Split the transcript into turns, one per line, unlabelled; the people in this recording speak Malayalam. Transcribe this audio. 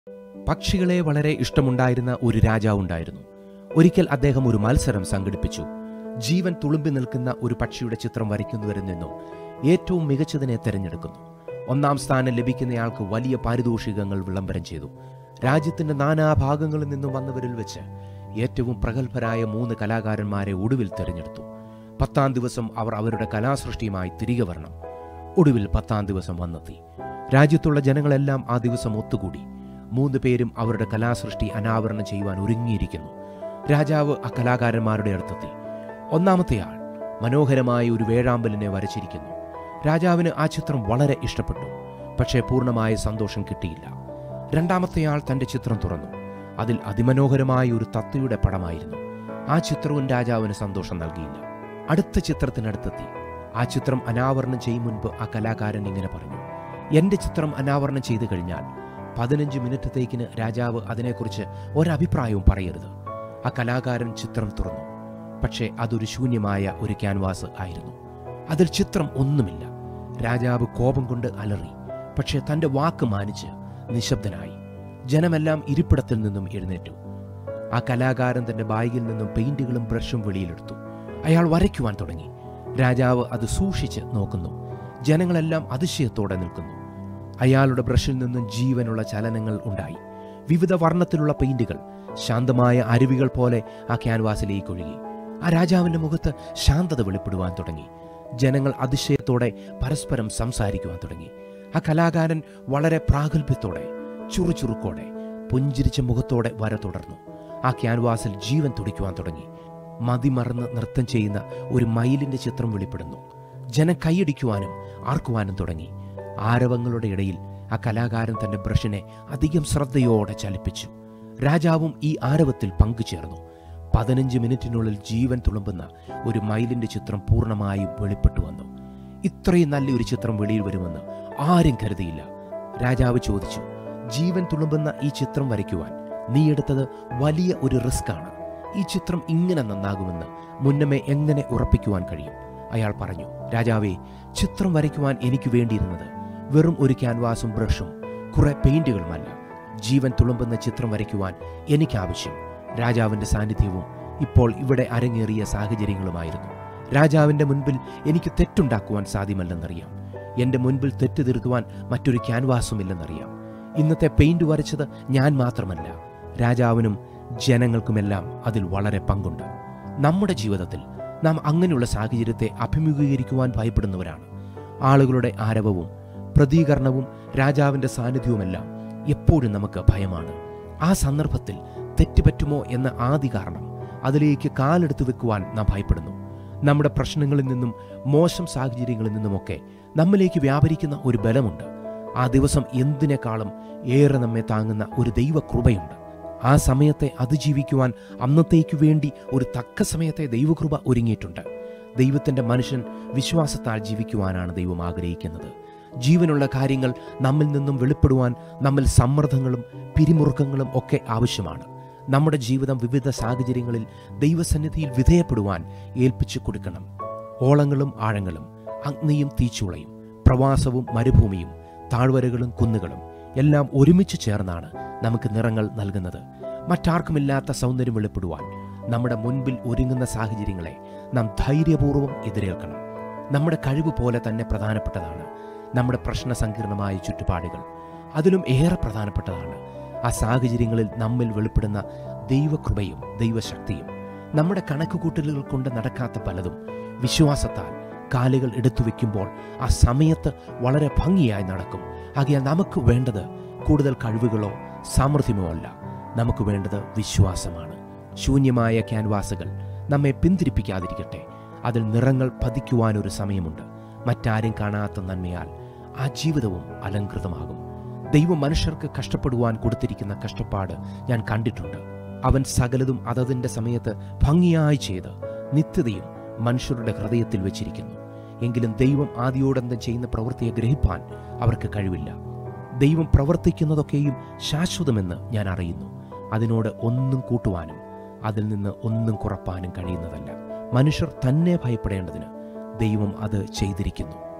പക്ഷികളെ വളരെ ഇഷ്ടമുണ്ടായിരുന്ന ഒരു രാജാവുണ്ടായിരുന്നു ഒരിക്കൽ അദ്ദേഹം ഒരു മത്സരം സംഘടിപ്പിച്ചു ജീവൻ തുളുമ്പി നിൽക്കുന്ന ഒരു പക്ഷിയുടെ ചിത്രം വരയ്ക്കുന്നവരിൽ നിന്നും ഏറ്റവും മികച്ചതിനെ തെരഞ്ഞെടുക്കുന്നു ഒന്നാം സ്ഥാനം ലഭിക്കുന്നയാൾക്ക് വലിയ പാരിതോഷികങ്ങൾ വിളംബരം ചെയ്തു രാജ്യത്തിന്റെ നാനാഭാഗങ്ങളിൽ നിന്നും വന്നവരിൽ വെച്ച് ഏറ്റവും പ്രഗത്ഭരായ മൂന്ന് കലാകാരന്മാരെ ഒടുവിൽ തെരഞ്ഞെടുത്തു പത്താം ദിവസം അവർ അവരുടെ കലാസൃഷ്ടിയുമായി തിരികെ വരണം ഒടുവിൽ പത്താം ദിവസം വന്നെത്തി രാജ്യത്തുള്ള ജനങ്ങളെല്ലാം ആ ദിവസം ഒത്തുകൂടി മൂന്ന് പേരും അവരുടെ കലാസൃഷ്ടി അനാവരണം ചെയ്യുവാൻ ഒരുങ്ങിയിരിക്കുന്നു രാജാവ് ആ കലാകാരന്മാരുടെ അടുത്തെത്തി ഒന്നാമത്തെ ആൾ മനോഹരമായ ഒരു വേഴാമ്പലിനെ വരച്ചിരിക്കുന്നു രാജാവിന് ആ ചിത്രം വളരെ ഇഷ്ടപ്പെട്ടു പക്ഷേ പൂർണ്ണമായ സന്തോഷം കിട്ടിയില്ല രണ്ടാമത്തെയാൾ തന്റെ ചിത്രം തുറന്നു അതിൽ അതിമനോഹരമായ ഒരു തത്തയുടെ പടമായിരുന്നു ആ ചിത്രവും രാജാവിന് സന്തോഷം നൽകിയില്ല അടുത്ത ചിത്രത്തിനടുത്തെത്തി ആ ചിത്രം അനാവരണം ചെയ്യും മുൻപ് ആ കലാകാരൻ ഇങ്ങനെ പറഞ്ഞു എന്റെ ചിത്രം അനാവരണം ചെയ്തു കഴിഞ്ഞാൽ പതിനഞ്ച് മിനിറ്റത്തേക്കിന് രാജാവ് അതിനെക്കുറിച്ച് ഒരഭിപ്രായവും പറയരുത് ആ കലാകാരൻ ചിത്രം തുറന്നു പക്ഷേ അതൊരു ശൂന്യമായ ഒരു ക്യാൻവാസ് ആയിരുന്നു അതിൽ ചിത്രം ഒന്നുമില്ല രാജാവ് കോപം കൊണ്ട് അലറി പക്ഷേ തന്റെ വാക്ക് മാനിച്ച് നിശബ്ദനായി ജനമെല്ലാം ഇരിപ്പിടത്തിൽ നിന്നും എഴുന്നേറ്റു ആ കലാകാരൻ തന്റെ ബാഗിൽ നിന്നും പെയിന്റുകളും ബ്രഷും വെളിയിലെടുത്തു അയാൾ വരയ്ക്കുവാൻ തുടങ്ങി രാജാവ് അത് സൂക്ഷിച്ച് നോക്കുന്നു ജനങ്ങളെല്ലാം അതിശയത്തോടെ നിൽക്കുന്നു അയാളുടെ ബ്രഷിൽ നിന്നും ജീവനുള്ള ചലനങ്ങൾ ഉണ്ടായി വിവിധ വർണ്ണത്തിലുള്ള പെയിന്റുകൾ ശാന്തമായ അരുവികൾ പോലെ ആ ക്യാൻവാസിലേക്ക് ഒഴുകി ആ രാജാവിന്റെ മുഖത്ത് ശാന്തത വെളിപ്പെടുവാൻ തുടങ്ങി ജനങ്ങൾ അതിശയത്തോടെ പരസ്പരം സംസാരിക്കുവാൻ തുടങ്ങി ആ കലാകാരൻ വളരെ പ്രാഗൽഭ്യത്തോടെ ചുറുചുറുക്കോടെ പുഞ്ചിരിച്ച മുഖത്തോടെ വര തുടർന്നു ആ ക്യാൻവാസിൽ ജീവൻ തുടിക്കുവാൻ തുടങ്ങി മതിമറന്ന് നൃത്തം ചെയ്യുന്ന ഒരു മയിലിന്റെ ചിത്രം വെളിപ്പെടുന്നു ജനം കൈയടിക്കുവാനും ആർക്കുവാനും തുടങ്ങി ആരവങ്ങളുടെ ഇടയിൽ ആ കലാകാരൻ തന്റെ ബ്രഷിനെ അധികം ശ്രദ്ധയോടെ ചലിപ്പിച്ചു രാജാവും ഈ ആരവത്തിൽ പങ്കുചേർന്നു പതിനഞ്ച് മിനിറ്റിനുള്ളിൽ ജീവൻ തുളുമ്പുന്ന ഒരു മയിലിന്റെ ചിത്രം പൂർണ്ണമായും വെളിപ്പെട്ടു വന്നു ഇത്രയും നല്ലൊരു ചിത്രം വെളിയിൽ വരുമെന്ന് ആരും കരുതിയില്ല രാജാവ് ചോദിച്ചു ജീവൻ തുളുമ്പുന്ന ഈ ചിത്രം വരയ്ക്കുവാൻ നീ എടുത്തത് വലിയ ഒരു റിസ്ക് ആണ് ഈ ചിത്രം ഇങ്ങനെ നന്നാകുമെന്ന് മുന്നമേ എങ്ങനെ ഉറപ്പിക്കുവാൻ കഴിയും അയാൾ പറഞ്ഞു രാജാവേ ചിത്രം വരയ്ക്കുവാൻ എനിക്ക് വേണ്ടിയിരുന്നത് വെറും ഒരു ക്യാൻവാസും ബ്രഷും കുറെ പെയിന്റുകളുമല്ല ജീവൻ തുളുമ്പുന്ന ചിത്രം വരയ്ക്കുവാൻ എനിക്ക് ആവശ്യം രാജാവിന്റെ സാന്നിധ്യവും ഇപ്പോൾ ഇവിടെ അരങ്ങേറിയ സാഹചര്യങ്ങളുമായിരുന്നു രാജാവിന്റെ മുൻപിൽ എനിക്ക് തെറ്റുണ്ടാക്കുവാൻ സാധ്യമല്ലെന്നറിയാം എന്റെ മുൻപിൽ തെറ്റ് തിരുത്തുവാൻ മറ്റൊരു ക്യാൻവാസുമില്ലെന്നറിയാം ഇന്നത്തെ പെയിന്റ് വരച്ചത് ഞാൻ മാത്രമല്ല രാജാവിനും ജനങ്ങൾക്കുമെല്ലാം അതിൽ വളരെ പങ്കുണ്ട് നമ്മുടെ ജീവിതത്തിൽ നാം അങ്ങനെയുള്ള സാഹചര്യത്തെ അഭിമുഖീകരിക്കുവാൻ ഭയപ്പെടുന്നവരാണ് ആളുകളുടെ ആരവവും പ്രതികരണവും രാജാവിന്റെ സാന്നിധ്യവുമെല്ലാം എപ്പോഴും നമുക്ക് ഭയമാണ് ആ സന്ദർഭത്തിൽ തെറ്റുപറ്റുമോ എന്ന ആദ്യ കാരണം അതിലേക്ക് കാലെടുത്തു വെക്കുവാൻ നാം ഭയപ്പെടുന്നു നമ്മുടെ പ്രശ്നങ്ങളിൽ നിന്നും മോശം സാഹചര്യങ്ങളിൽ നിന്നുമൊക്കെ നമ്മിലേക്ക് വ്യാപരിക്കുന്ന ഒരു ബലമുണ്ട് ആ ദിവസം എന്തിനേക്കാളും ഏറെ നമ്മെ താങ്ങുന്ന ഒരു ദൈവകൃപയുണ്ട് ആ സമയത്തെ അതിജീവിക്കുവാൻ അന്നത്തേക്കു വേണ്ടി ഒരു തക്ക സമയത്തെ ദൈവകൃപ ഒരുങ്ങിയിട്ടുണ്ട് ദൈവത്തിന്റെ മനുഷ്യൻ വിശ്വാസത്താൽ ജീവിക്കുവാനാണ് ദൈവം ആഗ്രഹിക്കുന്നത് ജീവനുള്ള കാര്യങ്ങൾ നമ്മിൽ നിന്നും വെളിപ്പെടുവാൻ നമ്മിൽ സമ്മർദ്ദങ്ങളും പിരിമുറുക്കങ്ങളും ഒക്കെ ആവശ്യമാണ് നമ്മുടെ ജീവിതം വിവിധ സാഹചര്യങ്ങളിൽ ദൈവസന്നിധിയിൽ വിധേയപ്പെടുവാൻ ഏൽപ്പിച്ചു കൊടുക്കണം ഓളങ്ങളും ആഴങ്ങളും അഗ്നിയും തീച്ചുളയും പ്രവാസവും മരുഭൂമിയും താഴ്വരകളും കുന്നുകളും എല്ലാം ഒരുമിച്ച് ചേർന്നാണ് നമുക്ക് നിറങ്ങൾ നൽകുന്നത് മറ്റാർക്കുമില്ലാത്ത സൗന്ദര്യം വെളിപ്പെടുവാൻ നമ്മുടെ മുൻപിൽ ഒരുങ്ങുന്ന സാഹചര്യങ്ങളെ നാം ധൈര്യപൂർവ്വം എതിരേൽക്കണം നമ്മുടെ കഴിവ് പോലെ തന്നെ പ്രധാനപ്പെട്ടതാണ് നമ്മുടെ പ്രശ്ന സങ്കീർണമായ ചുറ്റുപാടുകൾ അതിലും ഏറെ പ്രധാനപ്പെട്ടതാണ് ആ സാഹചര്യങ്ങളിൽ നമ്മിൽ വെളിപ്പെടുന്ന ദൈവകൃപയും ദൈവശക്തിയും നമ്മുടെ കണക്കുകൂട്ടലുകൾ കൊണ്ട് നടക്കാത്ത പലതും വിശ്വാസത്താൽ കാലുകൾ എടുത്തു വെക്കുമ്പോൾ ആ സമയത്ത് വളരെ ഭംഗിയായി നടക്കും ആകയാൽ നമുക്ക് വേണ്ടത് കൂടുതൽ കഴിവുകളോ സാമർഥ്യമോ അല്ല നമുക്ക് വേണ്ടത് വിശ്വാസമാണ് ശൂന്യമായ ക്യാൻവാസുകൾ നമ്മെ പിന്തിരിപ്പിക്കാതിരിക്കട്ടെ അതിൽ നിറങ്ങൾ പതിക്കുവാനൊരു സമയമുണ്ട് മറ്റാരും കാണാത്ത നന്മയാൽ ആ ജീവിതവും അലങ്കൃതമാകും ദൈവം മനുഷ്യർക്ക് കഷ്ടപ്പെടുവാൻ കൊടുത്തിരിക്കുന്ന കഷ്ടപ്പാട് ഞാൻ കണ്ടിട്ടുണ്ട് അവൻ സകലതും അതതിൻ്റെ സമയത്ത് ഭംഗിയായി ചെയ്ത് നിത്യതയും മനുഷ്യരുടെ ഹൃദയത്തിൽ വെച്ചിരിക്കുന്നു എങ്കിലും ദൈവം ആദ്യോടന്തം ചെയ്യുന്ന പ്രവൃത്തിയെ ഗ്രഹിപ്പാൻ അവർക്ക് കഴിവില്ല ദൈവം പ്രവർത്തിക്കുന്നതൊക്കെയും ശാശ്വതമെന്ന് ഞാൻ അറിയുന്നു അതിനോട് ഒന്നും കൂട്ടുവാനും അതിൽ നിന്ന് ഒന്നും കുറപ്പാനും കഴിയുന്നതല്ല മനുഷ്യർ തന്നെ ഭയപ്പെടേണ്ടതിന് ദൈവം അത് ചെയ്തിരിക്കുന്നു